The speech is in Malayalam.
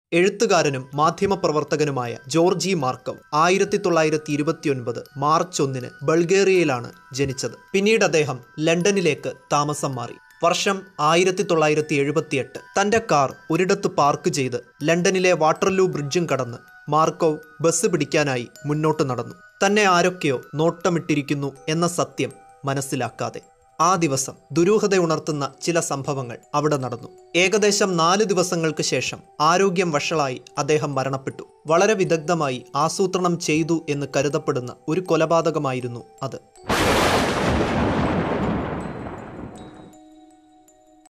എഴുത്തുകാരനും മാധ്യമപ്രവർത്തകനുമായ ജോർജി മാർക്കവ് ആയിരത്തി തൊള്ളായിരത്തി ഇരുപത്തിയൊൻപത് മാർച്ച് ഒന്നിന് ബൾഗേറിയയിലാണ് ജനിച്ചത് പിന്നീട് അദ്ദേഹം ലണ്ടനിലേക്ക് താമസം മാറി വർഷം ആയിരത്തി തൊള്ളായിരത്തി എഴുപത്തിയെട്ട് തന്റെ കാർ ഒരിടത്ത് പാർക്ക് ചെയ്ത് ലണ്ടനിലെ വാട്ടർലൂ ബ്രിഡ്ജും കടന്ന് മാർക്കോവ് ബസ് പിടിക്കാനായി മുന്നോട്ട് നടന്നു തന്നെ ആരൊക്കെയോ നോട്ടമിട്ടിരിക്കുന്നു എന്ന സത്യം മനസ്സിലാക്കാതെ ആ ദിവസം ദുരൂഹതയുണർത്തുന്ന ചില സംഭവങ്ങൾ അവിടെ നടന്നു ഏകദേശം നാല് ദിവസങ്ങൾക്ക് ശേഷം ആരോഗ്യം വഷളായി അദ്ദേഹം മരണപ്പെട്ടു വളരെ വിദഗ്ധമായി ആസൂത്രണം ചെയ്തു എന്ന് കരുതപ്പെടുന്ന ഒരു കൊലപാതകമായിരുന്നു അത്